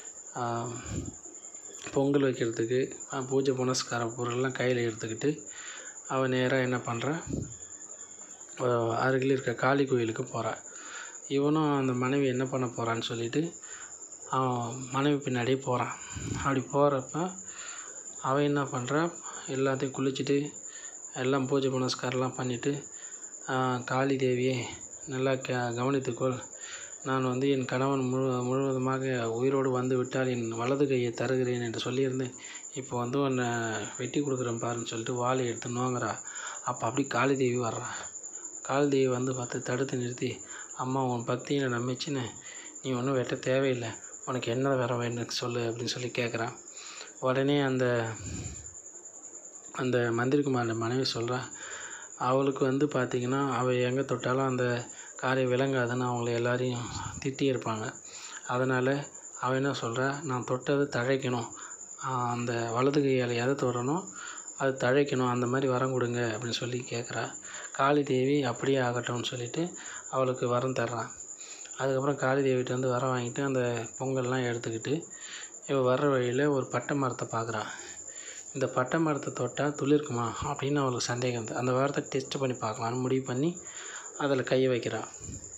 பொங்கல் வைக்கிறதுக்கு அஹ், பூஜை புனஸ்கார பொருள்லாம் கையில் எடுத்துக்கிட்டு அவன் நேராக என்ன பண்ணுறான் அருகில் இருக்க காளி கோயிலுக்கு போகிறான் இவனும் அந்த மனைவி என்ன பண்ண போகிறான்னு சொல்லிட்டு அவன் மனைவி பின்னாடியே போகிறான் அப்படி போகிறப்ப அவன் என்ன பண்ணுறான் எல்லாத்தையும் குளிச்சுட்டு எல்லாம் பூஜை புனஸ்காரம்லாம் பண்ணிவிட்டு காளி தேவியே நல்லா க கவனித்துக்கொள் நான் வந்து என் கணவன் முழு முழுவதுமாக உயிரோடு வந்து விட்டால் என் வலது கையை தருகிறேன் என்று சொல்லியிருந்தேன் இப்போ வந்து உன்னை வெட்டி கொடுக்குறேன் பாருன்னு சொல்லிட்டு வாளை எடுத்து நோங்குறா அப்போ அப்படி காளி தேவி வர்றா காளி தேவி வந்து பார்த்து தடுத்து நிறுத்தி அம்மா உன் பக்தியை நம்பிச்சுன்னு நீ ஒன்றும் வெட்ட தேவையில்லை உனக்கு என்ன வர வேண்டும் சொல்லு அப்படின்னு சொல்லி கேட்குறான் உடனே அந்த அந்த மந்திரிக்குமாரோட மனைவி சொல்கிறா அவளுக்கு வந்து பார்த்திங்கன்னா அவள் எங்கே தொட்டாலும் அந்த காரியம் விளங்காதுன்னு அவங்கள எல்லாரையும் திட்டியிருப்பாங்க அதனால் அவள் என்ன சொல்கிறா நான் தொட்டது தழைக்கணும் ஆஹ் அந்த வலது கையால் எதை தொடரணும் அது தழைக்கணும் அந்த மாதிரி வரம் கொடுங்க அப்படின்னு சொல்லி கேட்குறா காளி தேவி அப்படியே ஆகட்டும்னு சொல்லிட்டு அவளுக்கு வரம் தர்றான் அதுக்கப்புறம் காளி தேவிகிட்ட வந்து வரம் வாங்கிட்டு அந்த பொங்கல்லாம் எடுத்துக்கிட்டு இவ வர்ற வழியில் ஒரு பட்டை மரத்தை பார்க்குறான் இந்த பட்டை மரத்தை தொட்டால் துளிர்க்குமா அப்படின்னு அவளுக்கு சந்தேகம் இருந்தது அந்த வாரத்தை டெஸ்ட் பண்ணி பார்க்கலான்னு முடிவு பண்ணி அதில் கையை வைக்கிறான்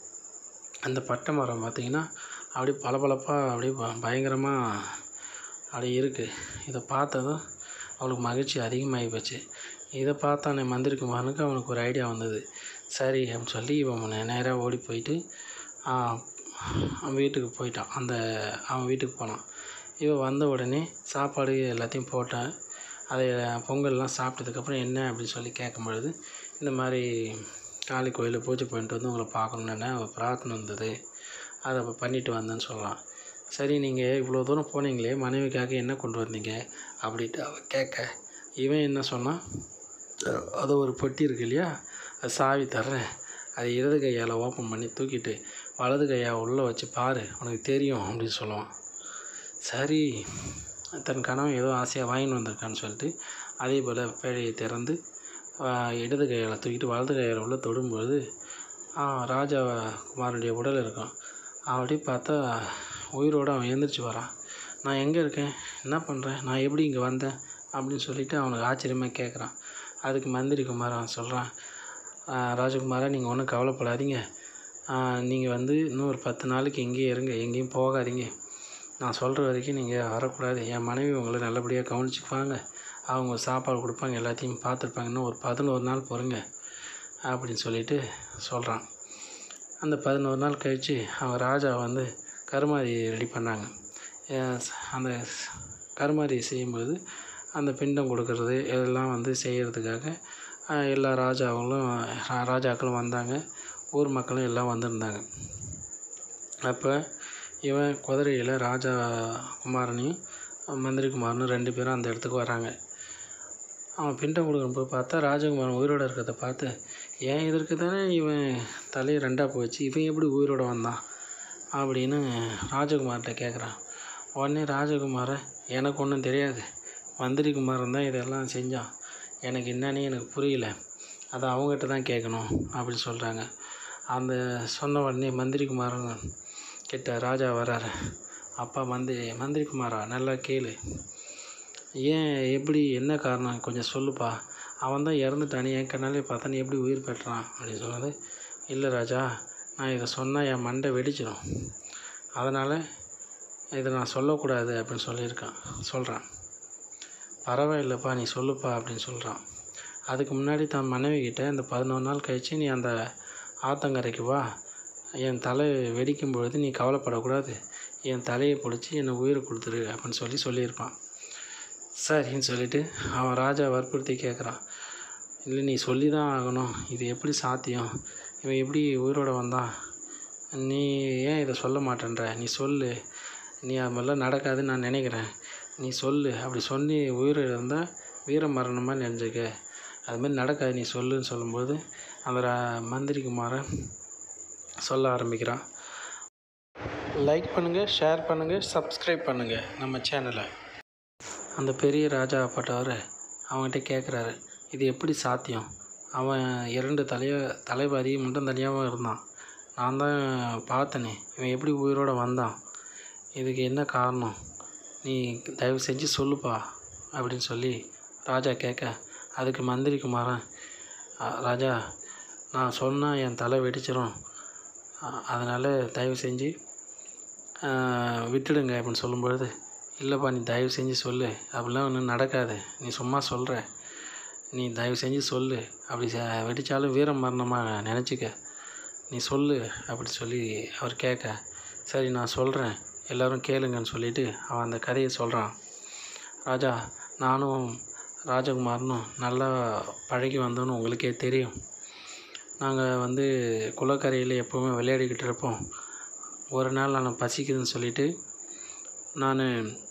அந்த பட்டை மரம் பார்த்திங்கன்னா அப்படியே பளபளப்பாக அப்படியே ப பயங்கரமாக அப்படியே இருக்குது இதை பார்த்ததும் அவளுக்கு மகிழ்ச்சி அதிகமாகி போச்சு இதை பார்த்தானே மந்திரிக்குமாரனுக்கு அவனுக்கு ஒரு ஐடியா வந்தது சரி அப்படின்னு சொல்லி இவன் நேராக ஓடி போயிட்டு ஆ, அவன் வீட்டுக்கு போயிட்டான் அந்த அவன் வீட்டுக்கு போனான் இவன் வந்த உடனே சாப்பாடு எல்லாத்தையும் போட்டேன் அதை பொங்கல்லாம் சாப்பிட்டதுக்கப்புறம் என்ன அப்படின்னு சொல்லி கேட்கும் பொழுது இந்த மாதிரி காளி கோயிலில் பூஜை பண்ணிட்டு வந்து உங்களை பார்க்கணுன்னு ஒரு பிரார்த்தனை வந்தது அதை அப்போ பண்ணிட்டு வந்தேன்னு சொல்லலாம் சரி நீங்கள் இவ்வளோ தூரம் போனீங்களே மனைவிக்காக என்ன கொண்டு வந்தீங்க அப்படின்ட்டு அவ கேட்க இவன் என்ன சொன்னான் அது ஒரு பொட்டி இருக்கு இல்லையா அது சாவி தர்றேன் அதை இடது கையால் ஓப்பன் பண்ணி தூக்கிட்டு வலது கையை உள்ளே வச்சு பாரு உனக்கு தெரியும் அப்படின்னு சொல்லுவான் சரி தன் கணவன் ஏதோ ஆசையாக வாங்கின்னு வந்திருக்கான்னு சொல்லிட்டு அதே போல் பேழையை திறந்து ஆ, இடது கையால் தூக்கிட்டு வலது கையால் உள்ள தொடும்பொழுது ஆ, ராஜா குமாரனுடைய உடல் இருக்கும் அப்படியே பார்த்தா உயிரோடு அவன் எழுந்திரிச்சு வரான் நான் எங்கே இருக்கேன் என்ன பண்ணுறேன் நான் எப்படி இங்கே வந்தேன் அப்படின்னு சொல்லிட்டு அவனுக்கு ஆச்சரியமாக கேட்குறான் அதுக்கு மந்திரி குமாரன் சொல்கிறான் ராஜகுமாரா நீங்கள் ஒன்றும் கவலைப்படாதீங்க நீங்கள் வந்து இன்னும் ஒரு பத்து நாளைக்கு இங்கேயே இருங்க எங்கேயும் போகாதீங்க நான் சொல்கிற வரைக்கும் நீங்கள் வரக்கூடாது என் மனைவி உங்களை நல்லபடியாக கவனிச்சுக்குவாங்க அவங்க சாப்பாடு கொடுப்பாங்க எல்லாத்தையும் பார்த்துருப்பாங்க இன்னும் ஒரு பதினோரு நாள் பொறுங்க அப்படின்னு சொல்லிட்டு சொல்கிறான் அந்த பதினோரு நாள் கழித்து அவங்க ராஜா வந்து கருமாதி ரெடி பண்ணாங்க அஹ் அந்த கருமாரி செய்யும்போது அந்த பிண்டம் கொடுக்கறது இதெல்லாம் வந்து செய்கிறதுக்காக அஹ் எல்லா ராஜாக்களும் ரா- ராஜாக்களும் வந்தாங்க ஊர் மக்களும் எல்லாம் வந்திருந்தாங்க அப்போ இவன் குதிரையில் ராஜா குமாரனையும் மந்திரி குமாரனும் ரெண்டு பேரும் அந்த இடத்துக்கு வராங்க அவன் பிண்டம் கொடுக்கும்போது பார்த்தா ராஜகுமாரன் உயிரோடு இருக்கிறத பார்த்து ஏன் இதற்கு தானே இவன் தலையை ரெண்டாக போச்சு இவன் எப்படி உயிரோட வந்தான் அப்படின்னு ராஜகுமார்கிட்ட கேட்குறான் உடனே ராஜகுமாரன் எனக்கு ஒன்றும் தெரியாது மந்திரி குமாரன் தான் இதெல்லாம் செஞ்சான் எனக்கு என்னன்னே எனக்கு புரியல அதை அவங்ககிட்ட தான் கேட்கணும் அப்படின்னு சொல்கிறாங்க அந்த சொன்ன உடனே மந்திரி குமாரன் கிட்ட ராஜா வராரு அப்பா மந்திரி மந்திரி குமாரா நல்லா கேளு ஏன் எப்படி என்ன காரணம் கொஞ்சம் சொல்லுப்பா அவன் தான் இறந்துட்டானே என் கண்ணாலே பார்த்தா நீ எப்படி உயிர் பெற்றான் அப்படின்னு சொன்னது இல்லை ராஜா நான் இதை சொன்னால் என் மண்டை வெடிச்சிடும் அதனால் இதை நான் சொல்லக்கூடாது அப்படின்னு சொல்லியிருக்கான் சொல்கிறான் பரவாயில்லைப்பா நீ சொல்லுப்பா அப்படின்னு சொல்கிறான் அதுக்கு முன்னாடி தன் மனைவி கிட்ட இந்த பதினொரு நாள் கழித்து நீ அந்த ஆத்தங்கரைக்கு வா என் தலை வெடிக்கும் பொழுது நீ கவலைப்படக்கூடாது என் தலையை பிடிச்சி என்னை உயிரை கொடுத்துரு அப்படின்னு சொல்லி சொல்லியிருப்பான் சரின்னு சொல்லிட்டு அவன் ராஜா வற்புறுத்தி கேட்குறான் இல்லை நீ சொல்லி தான் ஆகணும் இது எப்படி சாத்தியம் இவன் எப்படி உயிரோட வந்தான் நீ ஏன் இதை சொல்ல மாட்டேன்ற நீ சொல்லு நீ அது மாதிரிலாம் நடக்காதுன்னு நான் நினைக்கிறேன் நீ சொல்லு அப்படி சொல்லி உயிர் இருந்தால் வீர மரணமாக நினைஞ்சுக்க அது மாதிரி நடக்காது நீ சொல்லுன்னு சொல்லும்போது அந்த ரா- மந்திரி குமாரன் சொல்ல ஆரம்பிக்கிறான் லைக் பண்ணுங்கள் ஷேர் பண்ணுங்கள் சப்ஸ்கிரைப் பண்ணுங்கள் நம்ம சேனலை அந்த பெரிய ராஜாப்பட்டவர் அவங்ககிட்ட கேட்குறாரு இது எப்படி சாத்தியம் அவன் இரண்டு தலைய தலைபாதி முட்டம் தனியாகவும் இருந்தான் நான் தான் பார்த்தனே இவன் எப்படி உயிரோட வந்தான் இதுக்கு என்ன காரணம் நீ தயவு செஞ்சு சொல்லுப்பா அப்படின்னு சொல்லி ராஜா கேட்க அதுக்கு மந்திரி குமாரன் "அ, ராஜா நான் சொன்னால் என் தலை வெடிச்சிரும் அதனால் தயவு செஞ்சு ஆ, விட்டுடுங்க அப்படின்னு சொல்லும்பொழுது இல்லைப்பா நீ தயவு செஞ்சு சொல்லு அப்படிலாம் ஒன்றும் நடக்காது நீ சும்மா சொல்கிற நீ தயவு செஞ்சு சொல்லு அப்படி ச- வெடித்தாலும் வீர மரணமாக நினச்சிக்க நீ சொல்லு அப்படி சொல்லி அவர் கேட்க சரி நான் சொல்கிறேன் எல்லோரும் கேளுங்கன்னு சொல்லிட்டு அவன் அந்த கதையை சொல்கிறான் ராஜா நானும் ராஜகுமாரனும் நல்லா பழகி வந்தோன்னு உங்களுக்கே தெரியும் நாங்கள் வந்து குளக்கரையில் எப்போவுமே விளையாடிக்கிட்டு இருப்போம் ஒரு நாள் நான் பசிக்குதுன்னு சொல்லிட்டு நான்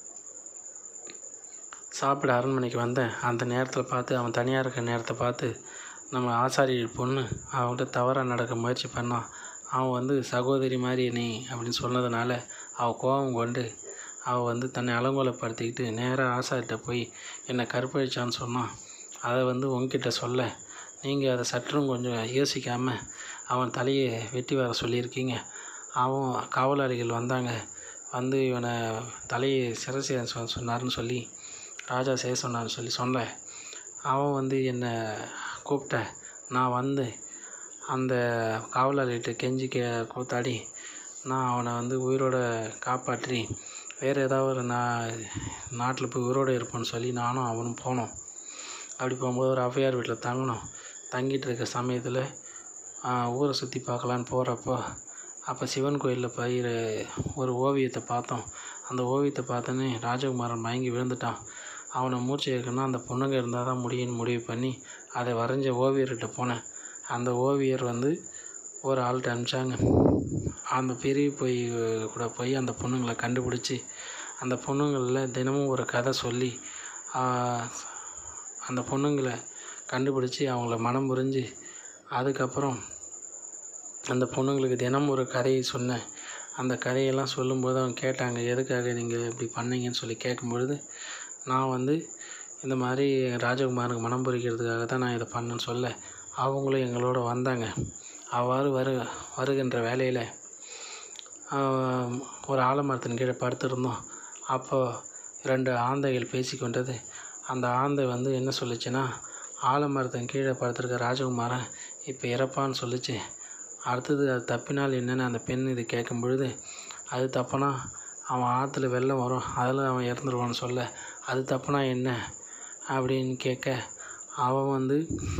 சாப்பிட அரண்மனைக்கு வந்தேன் அந்த நேரத்தில் பார்த்து அவன் தனியாக இருக்க நேரத்தை பார்த்து நம்ம ஆசாரி பொண்ணு அவன்கிட்ட தவறாக நடக்க முயற்சி பண்ணான் அவன் வந்து சகோதரி மாதிரி நீ அப்படின்னு சொன்னதுனால அவள் கோபம் கொண்டு அவள் வந்து தன்னை அலங்கோலப்படுத்திக்கிட்டு நேராக ஆசாரிட்ட போய் என்னை கற்பழிச்சான்னு சொன்னான் அதை வந்து உங்ககிட்ட சொல்ல நீங்கள் அதை சற்றும் கொஞ்சம் யோசிக்காமல் அவன் தலையை வெட்டி வர சொல்லியிருக்கீங்க அவன் காவலாளிகள் வந்தாங்க வந்து இவனை தலையை சிறை செய்ய சொ- சொன்னாருன்னு சொல்லி ராஜா செய்ய சொன்னான்னு சொல்லி சொன்னேன் அவன் வந்து என்னை கூப்பிட்ட நான் வந்து அந்த காவலாளிகிட்ட கெஞ்சி கே கூத்தாடி நான் அவனை வந்து உயிரோட காப்பாற்றி வேறு ஏதாவது ஒரு நா நாட்டில் போய் உயிரோடு இருப்பேன்னு சொல்லி நானும் அவனும் போனோம் அப்படி போகும்போது ஒரு ஔவையார் வீட்டில் தங்கினோம் தங்கிட்டு இருக்க சமயத்தில் ஊரை சுற்றி பார்க்கலான்னு போகிறப்போ அப்போ சிவன் கோயிலில் போய் ஒரு ஓவியத்தை பார்த்தோம் அந்த ஓவியத்தை பார்த்தோன்னே ராஜகுமாரன் மயங்கி விழுந்துட்டான் அவனை மூச்சு ஏற்கனவே அந்த பொண்ணுங்க இருந்தால் தான் முடியும்னு முடிவு பண்ணி அதை வரைஞ்ச ஓவியர்கிட்ட போனேன் அந்த ஓவியர் வந்து ஒரு ஆள்கிட்ட அனுப்பிச்சாங்க அந்த பெரிய போய் கூட போய் அந்த பொண்ணுங்களை கண்டுபிடிச்சி அந்த பொண்ணுங்களில் தினமும் ஒரு கதை சொல்லி ஆஹ், அந்த பொண்ணுங்களை கண்டுபிடிச்சி அவங்கள மனம் புரிஞ்சு அதுக்கப்புறம் அந்த பொண்ணுங்களுக்கு தினம் ஒரு கதையை சொன்னேன் அந்த கதையெல்லாம் சொல்லும்போது அவங்க கேட்டாங்க எதுக்காக நீங்கள் இப்படி பண்ணீங்கன்னு சொல்லி கேட்கும்பொழுது நான் வந்து இந்த மாதிரி ராஜகுமாருக்கு மனம் பொறிக்கிறதுக்காக தான் நான் இதை பண்ணேன்னு சொல்ல அவங்களும் எங்களோட வந்தாங்க அவ்வாறு வரு வருகின்ற வேலையில் ஆஹ், ஒரு ஆலமரத்தின் கீழே படுத்திருந்தோம் அப்போது ரெண்டு ஆந்தைகள் பேசிக்கொண்டது அந்த ஆந்தை வந்து என்ன சொல்லுச்சுன்னா ஆலமரத்தின் கீழே படுத்திருக்க ராஜகுமாரன் இப்போ இறப்பான்னு சொல்லுச்சு அடுத்தது அது தப்பினால் என்னென்னு அந்த பெண் இது கேட்கும் பொழுது அது தப்புனா அவன் ஆற்றுல வெள்ளம் வரும் அதில் அவன் இறந்துருவான்னு சொல்ல அது தப்புனா என்ன அப்படின்னு கேட்க அவன் வந்து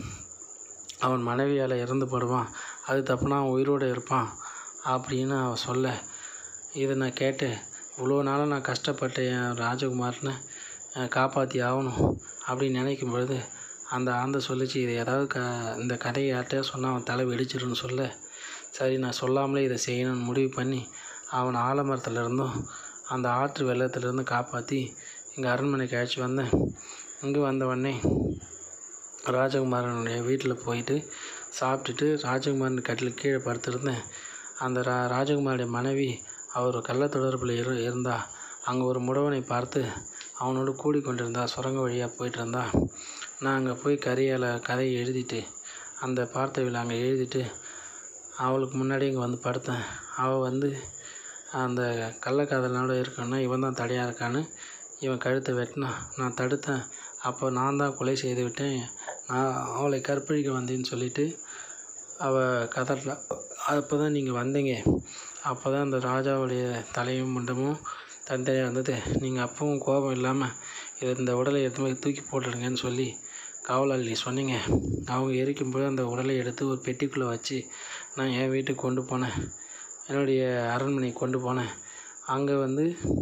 அவன் மனைவியால் இறந்து படுவான் அது தப்புனா அவன் உயிரோடு இருப்பான் அப்படின்னு அவன் சொல்ல இதை நான் கேட்டு இவ்வளோ நாளாக நான் கஷ்டப்பட்ட என் ராஜகுமாரனை காப்பாற்றி ஆகணும் அப்படின்னு நினைக்கும் பொழுது அந்த ஆந்தை சொல்லிச்சு இது ஏதாவது க இந்த கதையை யார்கிட்டயா சொன்னால் அவன் தலை வெடிச்சிடும்னு சொல்ல சரி நான் சொல்லாமலே இதை செய்யணும்னு முடிவு பண்ணி அவனை ஆலமரத்துல இருந்தும் அந்த ஆற்று வெள்ளத்துலேருந்து காப்பாற்றி எங்கள் அரண்மனைக்கு அழைச்சி வந்தேன் இங்கே வந்த உடனே ராஜகுமாரனுடைய வீட்டில் போயிட்டு சாப்பிட்டுட்டு ராஜகுமாரன் கட்டில் கீழே படுத்திருந்தேன் அந்த ரா ராஜகுமாரனுடைய மனைவி அவர் கள்ளத்தொடர்பில் இரு இருந்தா அங்கே ஒரு முடவனை பார்த்து அவனோடு கூடி கொண்டிருந்தா சுரங்க வழியாக போயிட்டு இருந்தா நான் அங்கே போய் கரியால் கதையை எழுதிட்டு அந்த பார்த்தவையில் அங்கே எழுதிட்டு அவளுக்கு முன்னாடி இங்கே வந்து படுத்தேன் அவள் வந்து அந்த கள்ளக்காதலனோட இருக்கணும்னா இவன் தான் தடையாக இருக்கான்னு இவன் கழுத்தை வெட்டினான் நான் தடுத்தேன் அப்போ நான் தான் கொலை செய்து விட்டேன் நான் அவளை கற்பழிக்க வந்தேன்னு சொல்லிட்டு அவள் கதறல அப்போ தான் நீங்கள் வந்தீங்க அப்போ தான் அந்த ராஜாவுடைய தலையும் முண்டமும் தந்தையாக இருந்தது நீங்கள் அப்பவும் கோபம் இல்லாமல் இதை இந்த உடலை எடுத்து போய் தூக்கி போட்டுடுங்கன்னு சொல்லி காவலாளி சொன்னீங்க அவங்க எரிக்கும்போது அந்த உடலை எடுத்து ஒரு பெட்டிக்குள்ளே வச்சு நான் என் வீட்டுக்கு கொண்டு போனேன் என்னுடைய அரண்மனைக்கு கொண்டு போனேன் அங்கே வந்து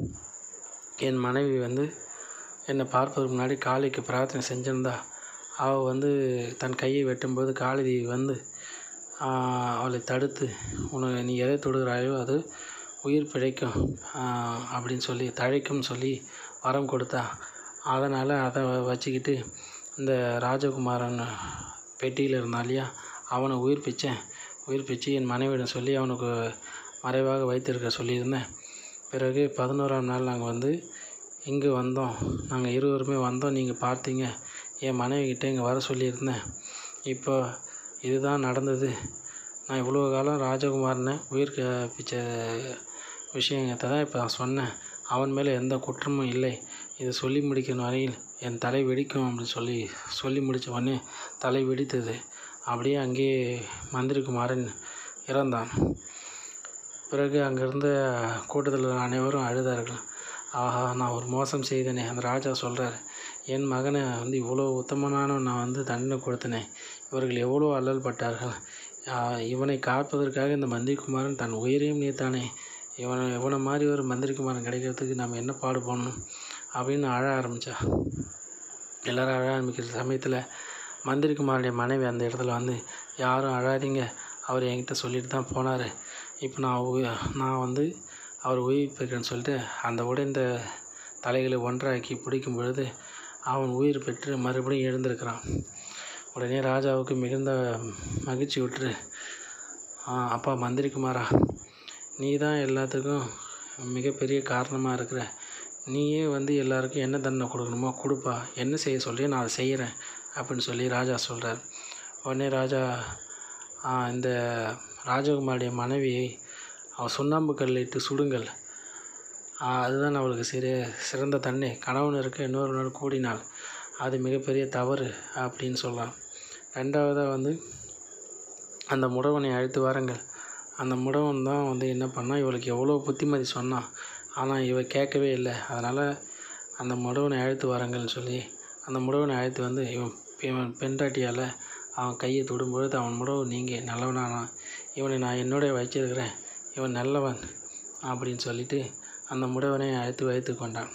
என் மனைவி வந்து என்னை பார்ப்பதற்கு முன்னாடி காளிக்கு பிரார்த்தனை செஞ்சிருந்தா அவள் வந்து தன் கையை வெட்டும்போது காளிதேவி வந்து ஆஹ், அவளை தடுத்து உனக்கு நீ எதை தொடுகிறாயோ அது உயிர் பிழைக்கும் ஆஹ், அப்படின்னு சொல்லி தழைக்கும்னு சொல்லி வரம் கொடுத்தா அதனால் அதை வச்சுக்கிட்டு இந்த ராஜகுமாரன் பெட்டியில் இருந்தான் இல்லையா அவனை உயிர்ப்பிச்சேன் உயிர்ப்பிச்சு என் மனைவியிடம் சொல்லி அவனுக்கு மறைவாக வைத்திருக்க சொல்லியிருந்தேன் பிறகு பதினோராம் நாள் நாங்கள் வந்து இங்கே வந்தோம் நாங்கள் இருவருமே வந்தோம் நீங்கள் பார்த்தீங்க என் மனைவிக்கிட்ட இங்கே வர சொல்லியிருந்தேன் இப்போ இதுதான் நடந்தது நான் இவ்வளோ காலம் ராஜகுமாரனை உயிர் பிச்ச விஷயத்தை தான் இப்போ நான் சொன்னேன் அவன் மேலே எந்த குற்றமும் இல்லை இதை சொல்லி முடிக்கணும் வரையில் என் தலை வெடிக்கும் அப்படின்னு சொல்லி சொல்லி முடித்த உடனே தலை வெடித்தது அப்படியே அங்கேயே மந்திரிகுமாரன் இறந்தான் பிறகு அங்கிருந்த கூட்டத்தில் அனைவரும் அழுதார்கள் ஆஹா நான் ஒரு மோசம் செய்தேனே அந்த ராஜா சொல்கிறார் என் மகனை வந்து இவ்வளோ உத்தமனான நான் வந்து தண்டனை கொடுத்தனே இவர்கள் எவ்வளோ அல்லல் பட்டார்கள் ஆஹ் இவனை காப்பதற்காக இந்த மந்திரிகுமாரன் தன் உயிரையும் நீத்தானே இவனை இவனை மாதிரி ஒரு மந்திரிகுமாரன் கிடைக்கிறதுக்கு நம்ம என்ன பாடுபடணும் அப்படின்னு அழ ஆரம்பித்தா எல்லாரும் அழ ஆரம்பிக்கிற சமயத்தில் மந்திரிக்குமாருடைய மனைவி அந்த இடத்துல வந்து யாரும் அழாதீங்க அவர் என்கிட்ட சொல்லிட்டு தான் போனார் இப்போ நான் உ- நான் வந்து அவர் உயிர்ப்பிக்கிறேன்னு சொல்லிட்டு அந்த உடைந்த தலைகளை ஒன்றாக்கி பிடிக்கும் பொழுது அவன் உயிர் பெற்று மறுபடியும் எழுந்திருக்கிறான் உடனே ராஜாவுக்கு மிகுந்த மகிழ்ச்சி விட்டுரு "ஆ, அப்பா மந்திரிக்குமாரா நீ தான் எல்லாத்துக்கும் மிகப்பெரிய காரணமாக இருக்கிற நீயே வந்து எல்லாருக்கும் என்ன தண்டனை கொடுக்கணுமோ கொடுப்பா என்ன செய்ய சொல்லி நான் அதை செய்கிறேன் அப்படின்னு சொல்லி ராஜா சொல்கிறார் உடனே ராஜா "ஆ, இந்த ராஜகுமாருடைய மனைவியை அவள் சுண்ணாம்பு கல்லிட்டு சுடுங்கள் ஆ, அதுதான் அவளுக்கு சிறு சிறந்த தன்மை கணவன் இருக்க இன்னொரு நாள் கூடினாள் அது மிகப்பெரிய தவறு அப்படின்னு சொல்லலாம் ரெண்டாவதாக வந்து அந்த முடவனை அழைத்து வாருங்கள் அந்த முடவன் தான் வந்து என்ன பண்ணான் இவளுக்கு எவ்வளோ புத்திமதி சொன்னான் ஆனால் இவ கேட்கவே இல்லை அதனால் அந்த முடவனை அழைத்து வாருங்கள்னு சொல்லி அந்த முடவனை அழைத்து வந்து இவன் இவன் பெண்டாட்டியால் அவன் கையை தொடும்பொழுது அவன் முடவு நீங்க நல்லவனானான் இவனை நான் என்னோட வச்சிருக்கிறேன் இவன் நல்லவன் அப்படின்னு சொல்லிட்டு அந்த முடவனை அழைத்து வைத்து கொண்டான்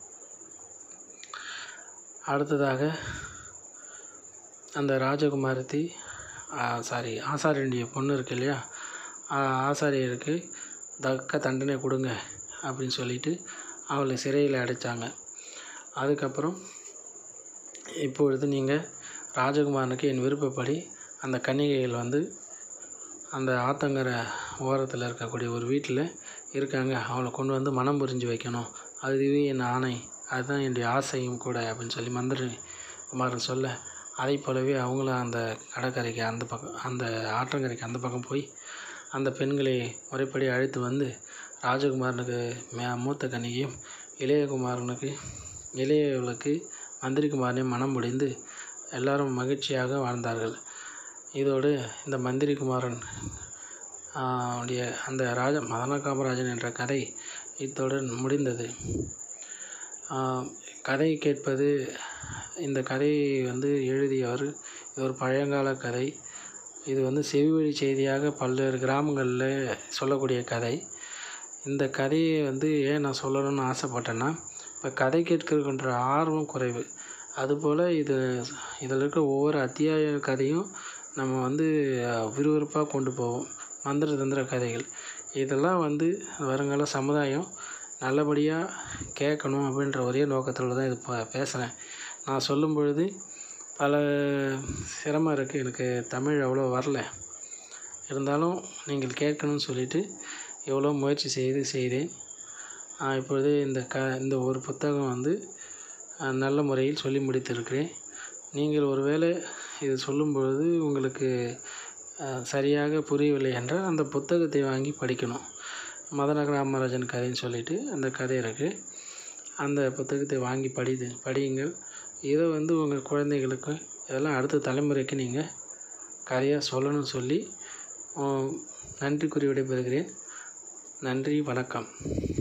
அடுத்ததாக அந்த ராஜகுமாரத்தி சாரி ஆசாரியனுடைய பொண்ணு இருக்கு இல்லையா ஆ, ஆசாரியருக்கு தக்க தண்டனை கொடுங்க அப்படின்னு சொல்லிட்டு அவளை சிறையில் அடைச்சாங்க அதுக்கப்புறம் இப்பொழுது நீங்கள் ராஜகுமாரனுக்கு என் விருப்பப்படி அந்த கன்னிகைகள் வந்து அந்த ஆத்தங்கரை ஓரத்தில் இருக்கக்கூடிய ஒரு வீட்டில் இருக்காங்க அவளை கொண்டு வந்து மனம் புரிஞ்சு வைக்கணும் அதுவே என் ஆணை அதுதான் என்னுடைய ஆசையும் கூட அப்படின்னு சொல்லி மந்திரி குமாரன் சொல்ல அதை போலவே அவங்களும் அந்த கடற்கரைக்கு அந்த பக்கம் அந்த ஆற்றங்கரைக்கு அந்த பக்கம் போய் அந்த பெண்களை முறைப்படி அழைத்து வந்து ராஜகுமாரனுக்கு மே மூத்த கன்னிகையும் இளையகுமாரனுக்கு இளையவளுக்கு மந்திரிகுமாரனையும் மனம் முடிந்து எல்லாரும் மகிழ்ச்சியாக வாழ்ந்தார்கள் இதோடு இந்த மந்திரிகுமாரன் ஆஹ், உடைய அந்த ராஜ மதன காமராஜன் என்ற கதை இத்துடன் முடிந்தது ஆஹ், கதை கேட்பது இந்த கதையை வந்து எழுதியவர் இது ஒரு பழங்கால கதை இது வந்து செவிவழி செய்தியாக பல்வேறு கிராமங்களில் சொல்லக்கூடிய கதை இந்த கதையை வந்து ஏன் நான் சொல்லணும்னு ஆசைப்பட்டேன்னா இப்போ கதை கேட்கறதுன்ற ஆர்வம் குறைவு அதுபோல் இது இதில் இருக்க ஒவ்வொரு அத்தியாய கதையும் நம்ம வந்து விறுவிறுப்பாக கொண்டு போவோம் மந்திர தந்திர கதைகள் இதெல்லாம் வந்து வருங்கால சமுதாயம் நல்லபடியாக கேட்கணும் அப்படின்ற ஒரே நோக்கத்தில் தான் இது இப்போ பேசுகிறேன் நான் சொல்லும் பொழுது பல சிரமம் இருக்குது எனக்கு தமிழ் அவ்வளோ வரல இருந்தாலும் நீங்கள் கேட்கணும்னு சொல்லிட்டு எவ்வளோ முயற்சி செய்து செய்தேன் இப்பொழுது இந்த க இந்த ஒரு புத்தகம் வந்து நல்ல முறையில் சொல்லி முடித்திருக்கிறேன் நீங்கள் ஒருவேளை இது சொல்லும் பொழுது உங்களுக்கு சரியாக புரியவில்லை என்றால் அந்த புத்தகத்தை வாங்கி படிக்கணும் மதன ராமராஜன் கதைன்னு சொல்லிட்டு அந்த கதை இருக்குது அந்த புத்தகத்தை வாங்கி படிது படியுங்கள் இதை வந்து உங்கள் குழந்தைகளுக்கு இதெல்லாம் அடுத்த தலைமுறைக்கு நீங்கள் கதையாக சொல்லணும்னு சொல்லி நன்றி கூறி விடைபெறுகிறேன் நன்றி வணக்கம்